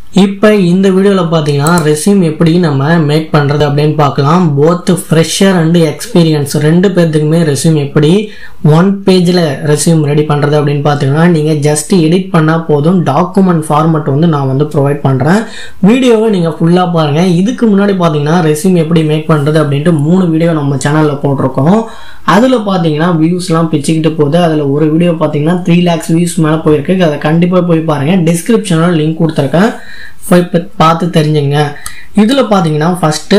இப்போ இந்த வீடியோவில் பார்த்தீங்கன்னா ரெஸ்யூம் எப்படி நம்ம மேக் பண்ணுறது அப்படின்னு பார்க்கலாம் போத் ஃப்ரெஷர் அண்டு எக்ஸ்பீரியன்ஸ் ரெண்டு பேர்த்துக்குமே ரெஸ்யூம் எப்படி ஒன் பேஜில் ரெஸ்யூம் ரெடி பண்ணுறது அப்படின்னு பார்த்தீங்கன்னா நீங்கள் ஜஸ்ட் எடிட் பண்ணால் போதும் டாக்குமெண்ட் ஃபார்மட் வந்து நான் வந்து ப்ரொவைட் பண்ணுறேன் வீடியோவை நீங்கள் ஃபுல்லாக பாருங்கள் இதுக்கு முன்னாடி பார்த்தீங்கன்னா ரெஸ்யூம் எப்படி மேக் பண்ணுறது அப்படின்ட்டு மூணு வீடியோ நம்ம சேனலில் போட்டிருக்கோம் அதில் பார்த்தீங்கன்னா வியூஸ்லாம் பிச்சுக்கிட்டு போகுது அதில் ஒரு வீடியோ பார்த்தீங்கன்னா த்ரீ லேக்ஸ் வியூஸ் மேலே போயிருக்கு அதை கண்டிப்பாக போய் பாருங்கள் டிஸ்கிரிப்ஷனில் லிங்க் கொடுத்துருக்கேன் போய் பா- பார்த்து தெரிஞ்சுங்க இதில் பார்த்தீங்கன்னா ஃபஸ்ட்டு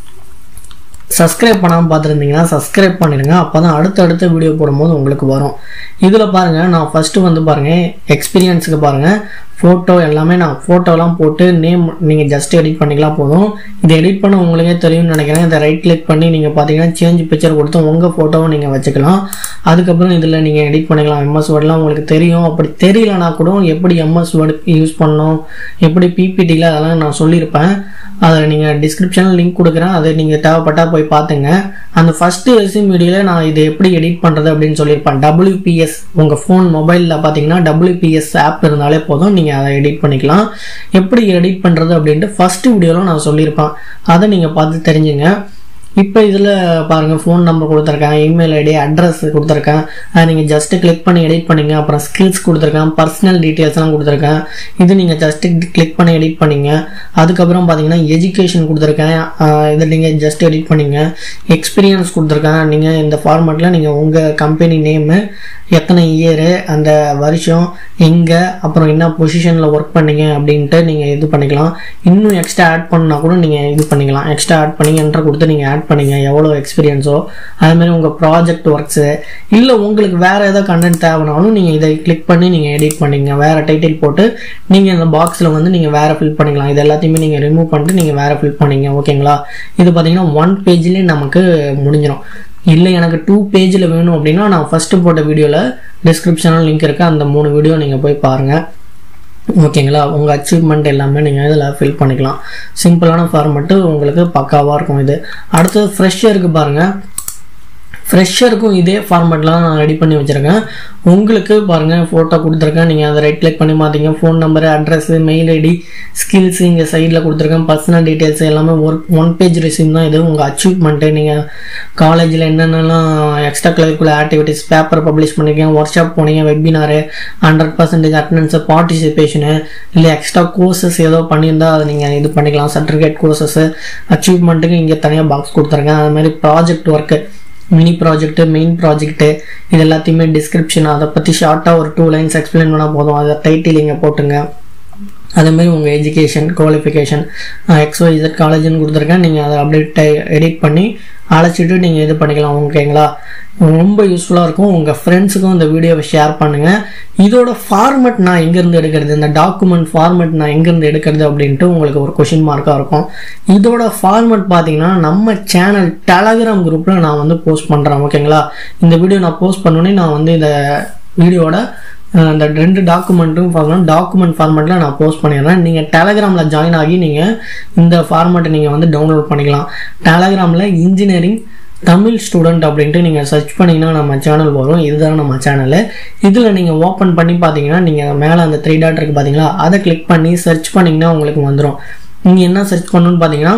சப்ஸ்கிரைப் பண்ணாமல் பார்த்துருந்தீங்கன்னா சப்ஸ்கிரைப் பண்ணிடுங்க அப்போ தான் அடுத்தடுத்த வீடியோ போடும்போது உங்களுக்கு வரும் இதில் பாருங்கள் நான் ஃபஸ்ட்டு வந்து பாருங்கள் எக்ஸ்பீரியன்ஸுக்கு பாருங்கள் ஃபோட்டோ எல்லாமே நான் ஃபோட்டோலாம் போட்டு நேம் நீங்கள் ஜஸ்ட் எடிட் பண்ணிக்கலாம் போதும் இது எடிட் பண்ண உங்களுக்கே தெரியும்னு நினைக்கிறேன் இதை ரைட் கிளிக் பண்ணி நீங்கள் பார்த்தீங்கன்னா சேஞ்ச் பிக்சர் கொடுத்து உங்கள் ஃபோட்டோவை நீங்கள் வச்சுக்கலாம் அதுக்கப்புறம் இதில் நீங்கள் எடிட் பண்ணிக்கலாம் எம்எஸ் வேர்ட்லாம் உங்களுக்கு தெரியும் அப்படி தெரியலனா கூட எப்படி எம்எஸ் வேர்டு யூஸ் பண்ணணும் எப்படி பிபிடியில் அதெல்லாம் நான் சொல்லியிருப்பேன் அதில் நீங்கள் டிஸ்கிரிப்ஷனில் லிங்க் கொடுக்குறேன் அதை நீங்கள் தேவைப்பட்டால் போய் பார்த்துங்க அந்த ஃபஸ்ட்டு ரெசியூம் வீடியோவில் நான் இது எப்படி எடிட் பண்ணுறது அப்படின்னு சொல்லியிருப்பேன் WPS உங்கள் ஃபோன் மொபைலில் பார்த்தீங்கன்னா WPS ஆப் இருந்தாலே போதும் நீங்கள் அதை எடிட் பண்ணிக்கலாம் எப்படி எடிட் பண்ணுறது அப்படின்ட்டு ஃபஸ்ட்டு வீடியோவில் நான் சொல்லியிருப்பேன் அதை நீங்கள் பார்த்து தெரிஞ்சுங்க இப்போ இதில் பாருங்கள் ஃபோன் நம்பர் கொடுத்துருக்கேன் இமெயில் ஐடி அட்ரஸ் கொடுத்துருக்கேன் அதை நீங்கள் ஜஸ்ட்டு கிளிக் பண்ணி எடிட் பண்ணிங்க அப்புறம் ஸ்கில்ஸ் கொடுத்துருக்கேன் பர்சனல் டீட்டெயில்ஸ்லாம் கொடுத்துருக்கேன் இது நீங்கள் ஜஸ்ட்டு கிளிக் பண்ணி எடிட் பண்ணிங்க அதுக்கப்புறம் பார்த்தீங்கன்னா எஜுகேஷன் கொடுத்துருக்கேன் ஆஹ் இதை நீங்கள் ஜஸ்ட் எடிட் பண்ணிங்க எக்ஸ்பீரியன்ஸ் கொடுத்துருக்கேன் நீங்கள் இந்த ஃபார்மேட்டில் நீங்கள் உங்கள் கம்பெனி நேமு எத்தனை இயரு அந்த வருஷம் எங்கே அப்புறம் என்ன பொசிஷனில் ஒர்க் பண்ணீங்க அப்படின்ட்டு நீங்கள் இது பண்ணிக்கலாம் இன்னும் எக்ஸ்ட்ரா ஆட் பண்ணா கூட நீங்கள் இது பண்ணிக்கலாம் எக்ஸ்ட்ரா ஆட் பண்ணி என்ட்ரு கொடுத்து நீங்கள் ஆட் பண்ணிங்க எவ்வளோ எக்ஸ்பீரியன்ஸோ அதுமாதிரி உங்கள் ப்ராஜெக்ட் ஒர்க்ஸு இல்லை உங்களுக்கு வேறு ஏதோ கண்டென்ட் தேவைனாலும் நீங்கள் இதை கிளிக் பண்ணி நீங்கள் எடிட் பண்ணிங்க வேறு டைட்டில் போட்டு நீங்கள் இந்த பாக்ஸில் வந்து நீங்கள் வேறு ஃபில் பண்ணிக்கலாம் இது எல்லாத்தையுமே நீங்கள் ரிமூவ் பண்ணிட்டு நீங்கள் வேறு ஃபில் பண்ணிங்க ஓகேங்களா இது பார்த்தீங்கன்னா ஒன் பேஜ்லேயே நமக்கு முடிஞ்சிடும் இல்லை எனக்கு டூ பேஜில் வேணும் அப்படின்னா நான் ஃபஸ்ட்டு போட்ட வீடியோவில் டிஸ்கிரிப்ஷனில் லிங்க் இருக்கு அந்த மூணு வீடியோ நீங்கள் போய் பாருங்கள் ஓகேங்களா உங்கள் அச்சீவ்மெண்ட் எல்லாமே நீங்கள் இதில் ஃபில் பண்ணிக்கலாம் சிம்பிளான ஃபார்மெட்டு உங்களுக்கு பக்காவாக இருக்கும் இது அடுத்தது ஃப்ரெஷ்ஷருக்கு பாருங்கள் ஃப்ரெஷ்ஷருக்கும் இதே ஃபார்மேட்லாம் நான் ரெடி பண்ணி வச்சுருக்கேன் உங்களுக்கு பாருங்கள் ஃபோட்டோ கொடுத்துருக்கேன் நீங்கள் அதை ரைட் கிளிக் பண்ணி மாற்றிங்க phone number address mail ID skills இங்கே சைடில் கொடுத்துருக்கேன் பர்சனல் டீட்டெயில்ஸ் எல்லாமே ஒரு ஒன் பேஜ் ரெசியூம் தான் இது உங்கள் அச்சீவ்மெண்ட்டு நீங்கள் காலேஜில் என்னென்னலாம் extra curricular activities paper publish பண்ணிருக்கீங்க ஒர்க் ஷாப் போனீங்க webinar hundred percentage attendance participation இல்லை எக்ஸ்ட்ரா கோர்சஸ் ஏதோ பண்ணியிருந்தா அதை நீங்கள் இது பண்ணிக்கலாம் சர்டிஃபிகேட் கோர்சஸ் அச்சீவ்மெண்ட்டுக்கு இங்கே தனியாக பாக்ஸ் கொடுத்துருக்கேன் அது மாதிரி project work mini project main project இது எல்லாத்தையுமே டிஸ்கிரிப்ஷன் அதை பற்றி ஷார்ட்டாக ஒரு டூ லைன்ஸ் எக்ஸ்பிளைன் பண்ணால் போதும் அதை டைட்டில் இங்கே போட்டுங்க அதேமாதிரி உங்கள் எஜுகேஷன் குவாலிஃபிகேஷன் எக்ஸ்ஒய்சட் காலேஜ்னு கொடுத்துருக்கேன் நீங்கள் அதை அப்படியே எடிட் பண்ணி அழைச்சிட்டு நீங்கள் இது பண்ணிக்கலாம் ஓகேங்களா ரொம்ப யூஸ்ஃபுல்லாக இருக்கும் உங்கள் ஃப்ரெண்ட்ஸுக்கும் இந்த வீடியோவை ஷேர் பண்ணுங்கள் இதோட ஃபார்மெட் நான் எங்கேருந்து எடுக்கிறது இந்த டாக்குமெண்ட் ஃபார்மெட் நான் எங்கேருந்து எடுக்கிறது அப்படின்ட்டு உங்களுக்கு ஒரு கொஷின் மார்க்காக இருக்கும் இதோட ஃபார்மெட் பார்த்தீங்கன்னா நம்ம சேனல் டெலகிராம் குரூப்பில் நான் வந்து போஸ்ட் பண்ணுறேன் ஓகேங்களா இந்த வீடியோ நான் போஸ்ட் பண்ணோன்னே நான் வந்து இந்த வீடியோட அஹ் அந்த ரெண்டு டாக்குமெண்ட்டும் பார்க்கணும் டாக்குமெண்ட் ஃபார்மேட்டில் நான் போஸ்ட் பண்ணிடுறேன் நீங்கள் டெலகிராமில் ஜாயின் ஆகி நீங்கள் இந்த ஃபார்மேட்டை நீங்கள் வந்து டவுன்லோட் பண்ணிக்கலாம் டெலகிராமில் இன்ஜினியரிங் தமிழ் ஸ்டூடெண்ட் அப்படின்ட்டு நீங்கள் சர்ச் பண்ணிங்கன்னா நம்ம சேனல் வரும் இதுதான் நம்ம சேனலு இதில் நீங்கள் ஓப்பன் பண்ணி பார்த்தீங்கன்னா நீங்கள் மேலே அந்த த்ரீ டாட் இருக்குது பார்த்தீங்களா அதை கிளிக் பண்ணி சர்ச் பண்ணிங்கன்னா உங்களுக்கு வந்துடும் நீங்கள் என்ன சர்ச் பண்ணணும்னு பார்த்தீங்கன்னா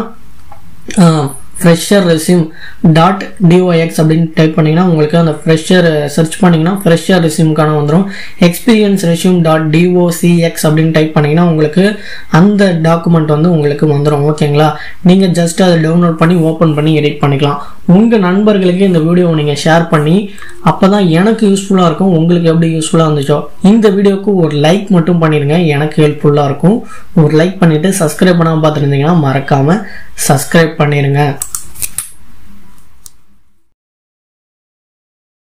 ஃப்ரெஷர் ரெசியூம் டாட் டிஓஎக்ஸ் அப்படின்னு டைப் பண்ணிங்கன்னா உங்களுக்கு அந்த ஃப்ரெஷர் சர்ச் பண்ணிங்கன்னா ஃப்ரெஷர் ரெசியூம்க்கான வந்துடும் எக்ஸ்பீரியன்ஸ் ரெசியூம் டாட் டிஓசிஎக்ஸ் அப்படின்னு டைப் பண்ணிங்கன்னா உங்களுக்கு அந்த டாக்குமெண்ட் வந்து உங்களுக்கு வந்துடும் ஓகேங்களா நீங்கள் ஜஸ்ட் அதை டவுன்லோட் பண்ணி ஓப்பன் பண்ணி எடிட் பண்ணிக்கலாம் உங்கள் நண்பர்களுக்கு இந்த வீடியோவை நீங்கள் ஷேர் பண்ணி அப்போ தான் எனக்கு யூஸ்ஃபுல்லாக இருக்கும் உங்களுக்கு எப்படி யூஸ்ஃபுல்லாக இருந்துச்சோ இந்த வீடியோவுக்கு ஒரு லைக் மட்டும் பண்ணிடுங்க எனக்கு ஹெல்ப்ஃபுல்லாக இருக்கும் ஒரு லைக் பண்ணிவிட்டு சப்ஸ்கிரைப் பண்ணாமல் பார்த்துருந்தீங்கன்னா மறக்காமல் சப்ஸ்கிரைப் பண்ணிடுங்க